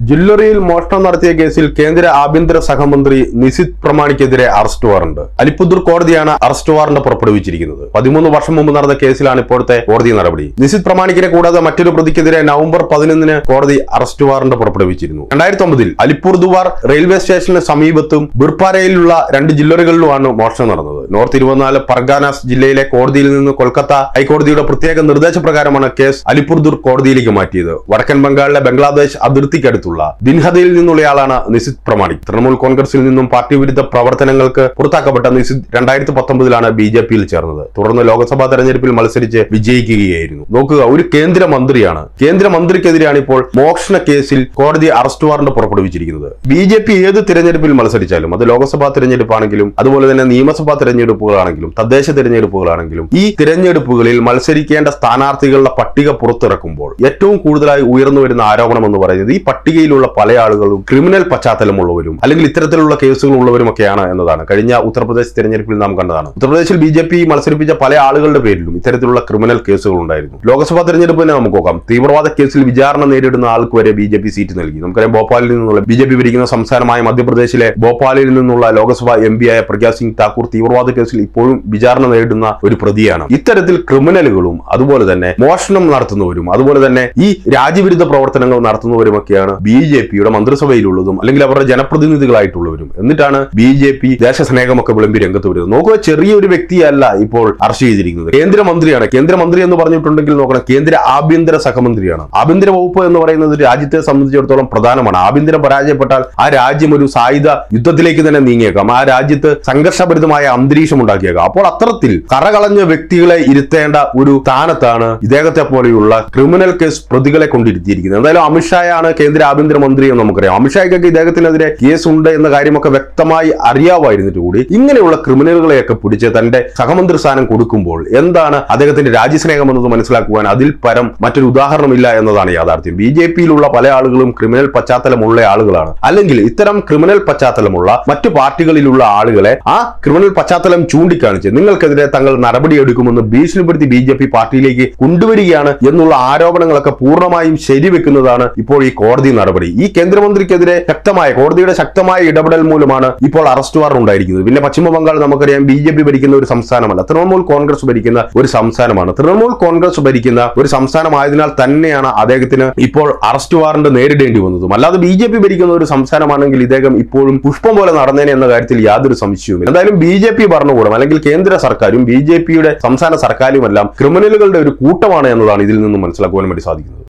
ജ്വല്ലറിയിൽ മോഷണം നടത്തിയ കേസിൽ കേന്ദ്ര ആഭ്യന്തര സഹമന്ത്രി നിസിത് പ്രമാണിക്കെതിരെ അറസ്റ്റ് വാറണ്ട് അലിപ്പുദൂർ കോടതിയാണ് അറസ്റ്റ് വാറണ്ട് പുറപ്പെടുവിച്ചിരിക്കുന്നത് പതിമൂന്ന് വർഷം മുമ്പ് നടന്ന കേസിലാണ് ഇപ്പോഴത്തെ കോടതി നടപടി നിസിത് പ്രമാണിക്കിനെ കൂടാതെ മറ്റൊരു പ്രതിക്കെതിരെ നവംബർ പതിനൊന്നിന് കോടതി അറസ്റ്റ് വാറണ്ട് പുറപ്പെടുവിച്ചിരുന്നു രണ്ടായിരത്തി ഒമ്പതിൽ അലിപ്പുർദുവാർ റെയിൽവേ സ്റ്റേഷന് സമീപത്തും ബിർപ്പാരയിലുള്ള രണ്ട് ജില്ലകളിലുമാണ് മോഷണം നടന്നത് നോർത്ത് ഇരുപത്തിനാല് പർഗാനാസ് ജില്ലയിലെ കോടതിയിൽ നിന്ന് കൊൽക്കത്ത ഹൈക്കോടതിയുടെ പ്രത്യേക നിർദ്ദേശപ്രകാരമാണ് കേസ് അലിപ്പുർദൂർ കോടതിയിലേക്ക് മാറ്റിയത് വടക്കൻ ബംഗാളിലെ ബംഗ്ലാദേശ് അതിർത്തിക്കടുത്തുള്ള ദിൻഹദയിൽ നിന്നുള്ളയാളാണ് നിസിത് പ്രമാണിക് തൃണമൂൽ കോൺഗ്രസിൽ നിന്നും പാർട്ടി വിരുദ്ധ പ്രവർത്തനങ്ങൾക്ക് പുറത്താക്കപ്പെട്ട നിസിത് രണ്ടായിരത്തി പത്തൊമ്പതിലാണ് ബി ജെ പിയിൽ ചേർന്നത് തുടർന്ന് ലോക്സഭാ തെരഞ്ഞെടുപ്പിൽ മത്സരിച്ച് വിജയിക്കുകയായിരുന്നു നോക്കുക ഒരു കേന്ദ്രമന്ത്രിയാണ് കേന്ദ്രമന്ത്രിക്കെതിരെയാണ് ഇപ്പോൾ മോഷണ കേസിൽ കോടതി അറസ്റ്റ് വാറണ്ട് പുറപ്പെടുവിച്ചിരിക്കുന്നത് ബി ജെ പി ഏത് തിരഞ്ഞെടുപ്പിൽ മത്സരിച്ചാലും അത് ലോക്സഭാ തിരഞ്ഞെടുപ്പാണെങ്കിലും അതുപോലെ തന്നെ നിയമസഭാ തിരഞ്ഞെടുപ്പുകളാണെങ്കിലും തദ്ദേശ തിരഞ്ഞെടുപ്പുകളാണെങ്കിലും ഈ തിരഞ്ഞെടുപ്പുകളിൽ മത്സരിക്കേണ്ട സ്ഥാനാർത്ഥികളുടെ പട്ടിക പുറത്തിറക്കുമ്പോൾ ഏറ്റവും കൂടുതലായി ഉയർന്നു വരുന്ന ആരോപണം എന്ന് പറയുന്നത് ഈ പട്ടികയിലുള്ള പല ആളുകളും ക്രിമിനൽ പശ്ചാത്തലമുള്ളവരും അല്ലെങ്കിൽ ഇത്തരത്തിലുള്ള കേസുകൾ ഉള്ളവരും ഒക്കെയാണ് എന്നതാണ് കഴിഞ്ഞ ഉത്തർപ്രദേശ് തിരഞ്ഞെടുപ്പിൽ നാം കണ്ടതാണ് ഉത്തർപ്രദേശിൽ ബി ജെ പി മത്സരിപ്പിച്ച പല ആളുകളുടെ പേരിലും ഇത്തരത്തിലുള്ള ക്രിമിനൽ കേസുകൾ ഉണ്ടായിരുന്നു ലോക്സഭാ തെരഞ്ഞെടുപ്പ് തന്നെ നമുക്ക് നോക്കാം തീവ്രവാദ കേസിൽ വിചാരണ നേരിടുന്ന ആൾക്ക് വരെ ബി ജെ പി സീറ്റ് നൽകി നമുക്കറിയാം ഭോപ്പാലിൽ നിന്നുള്ള ബി ജെ പി ഭരിക്കുന്ന സംസ്ഥാനമായ മധ്യപ്രദേശിലെ ഭോപ്പാലിൽ നിന്നുള്ള ലോക്സഭാ എം പി ആയ പ്രഗ്യാ സിംഗ് താക്കൂർ തീവ്രവാദ കേസിൽ ഇപ്പോഴും വിചാരണ നേരിടുന്ന ഒരു പ്രതിയാണ് ഇത്തരത്തിൽ ക്രിമിനലുകളും അതുപോലെ തന്നെ മോഷണം നടത്തുന്നവരും അതുപോലെ തന്നെ ഈ രാജ്യവിരുദ്ധ പ്രവർത്തനങ്ങൾ നടത്തുന്നവരുമൊക്കെയാണ് ബി ജെ പിയുടെ മന്ത്രിസഭയിലുള്ളതും അല്ലെങ്കിൽ അവരുടെ ജനപ്രതിനിധികളായിട്ടുള്ളവരും എന്നിട്ടാണ് ബി ജെ പി ദേശസ്നേഹമൊക്കെ വിളമ്പി രംഗത്ത് വരുന്നത് നോക്കുക ചെറിയൊരു വ്യക്തിയല്ല ഇപ്പോൾ അറസ്റ്റ് ചെയ്തിരിക്കുന്നത് കേന്ദ്രമന്ത്രിയാണ് കേന്ദ്രമന്ത്രി എന്ന് പറഞ്ഞിട്ടുണ്ടെങ്കിൽ നോക്കണം കേന്ദ്ര ആഭ്യന്തര സഹമന്ത്രിയാണ് ആഭ്യന്തര വകുപ്പ് എന്ന് പറയുന്നത് രാജ്യത്തെ സംബന്ധിച്ചിടത്തോളം പ്രധാനമാണ് ആഭ്യന്തരം പരാജയപ്പെട്ടാൽ ആ രാജ്യം ഒരു സായുധ യുദ്ധത്തിലേക്ക് തന്നെ നീങ്ങിയേക്കാം ആ രാജ്യത്ത് സംഘർഷഭരിതമായ അന്തരീക്ഷം ഉണ്ടാക്കിയേക്കാം അപ്പോൾ അത്തരത്തിൽ കറകളഞ്ഞ വ്യക്തികളെ ഇരുത്തേണ്ട ഒരു സ്ഥാനത്താണ് ഇദ്ദേഹത്തെ പോലെയുള്ള ക്രിമിനൽ കേസ് പ്രതികളെ കൊണ്ടിരുത്തിയിരിക്കുന്നത് എന്തായാലും അമിത്ഷായാണ് കേന്ദ്ര ആഭ്യന്തരമന്ത്രി എന്ന് നമുക്കറിയാം അമിത്ഷായ്ക്കൊക്കെ ഇദ്ദേഹത്തിനെതിരെ കേസ് ഉണ്ട് എന്ന കാര്യമൊക്കെ വ്യക്തമായി അറിയാമായിരുന്നിട്ട് കൂടി ഇങ്ങനെയുള്ള ക്രിമിനലുകളെയൊക്കെ പിടിച്ച് തന്റെ സഹമന്ത്രി സ്ഥാനം കൊടുക്കുമ്പോൾ എന്താണ് അദ്ദേഹത്തിന്റെ രാജ്യസ്നേഹം എന്നത് മനസ്സിലാക്കുവാൻ അതിൽ പരം മറ്റൊരു ഉദാഹരണമില്ല എന്നതാണ് യാഥാർത്ഥ്യം ബി ജെ പിയിലുള്ള പല ആളുകളും ക്രിമിനൽ പശ്ചാത്തലമുള്ള ആളുകളാണ് അല്ലെങ്കിൽ ഇത്തരം ക്രിമിനൽ പശ്ചാത്തലമുള്ള മറ്റു പാർട്ടികളിലുള്ള ആളുകളെ ആ ക്രിമിനൽ പശ്ചാത്തലം ചൂണ്ടിക്കാണിച്ച് നിങ്ങൾക്കെതിരെ തങ്ങൾ നടപടിയെടുക്കുമെന്ന് ഭീഷണിപ്പെടുത്തി ബി ജെ പി പാർട്ടിയിലേക്ക് കൊണ്ടുവരികയാണ് എന്നുള്ള ആരോപണങ്ങളൊക്കെ പൂർണ്ണമായും ശരിവെക്കുന്നതാണ് ഇപ്പോൾ ഈ കോടതി നടപടി ഈ കേന്ദ്രമന്ത്രിക്കെതിരെ ശക്തമായ കോടതിയുടെ ശക്തമായ ഇടപെടൽ മൂലമാണ് ഇപ്പോൾ അറസ്റ്റ് വാറണ്ട് ഉണ്ടായിരിക്കുന്നത് പിന്നെ പശ്ചിമ ബംഗാൾ നമുക്കറിയാം ബി ജെ പി ഭരിക്കുന്ന ഒരു സംസ്ഥാനമല്ല തൃണമൂൽ കോൺഗ്രസ് ഭരിക്കുന്ന ഒരു സംസ്ഥാനമാണ് തൃണമൂൽ കോൺഗ്രസ് ഭരിക്കുന്ന ഒരു സംസ്ഥാനമായതിനാൽ തന്നെയാണ് അദ്ദേഹത്തിന് ഇപ്പോൾ അറസ്റ്റ് വാറണ്ട് നേരിടേണ്ടി വന്നതും അല്ലാതെ ബി ജെ പി ഭരിക്കുന്ന ഒരു സംസ്ഥാനമാണെങ്കിൽ ഇദ്ദേഹം ഇപ്പോഴും പുഷ്പം പോലെ നടന്നേനെ എന്ന കാര്യത്തിൽ യാതൊരു സംശയവുമില്ല എന്തായാലും ബി ജെ പി ഭരണകൂടം അല്ലെങ്കിൽ കേന്ദ്ര സർക്കാരും ബി ജെ പിയുടെ സംസ്ഥാന സർക്കാരുമെല്ലാം ക്രിമിനലുകളുടെ ഒരു കൂട്ടമാണ് എന്നതാണ് ഇതിൽ നിന്നും മനസ്സിലാക്കുവാൻ വേണ്ടി സാധിക്കുന്നത്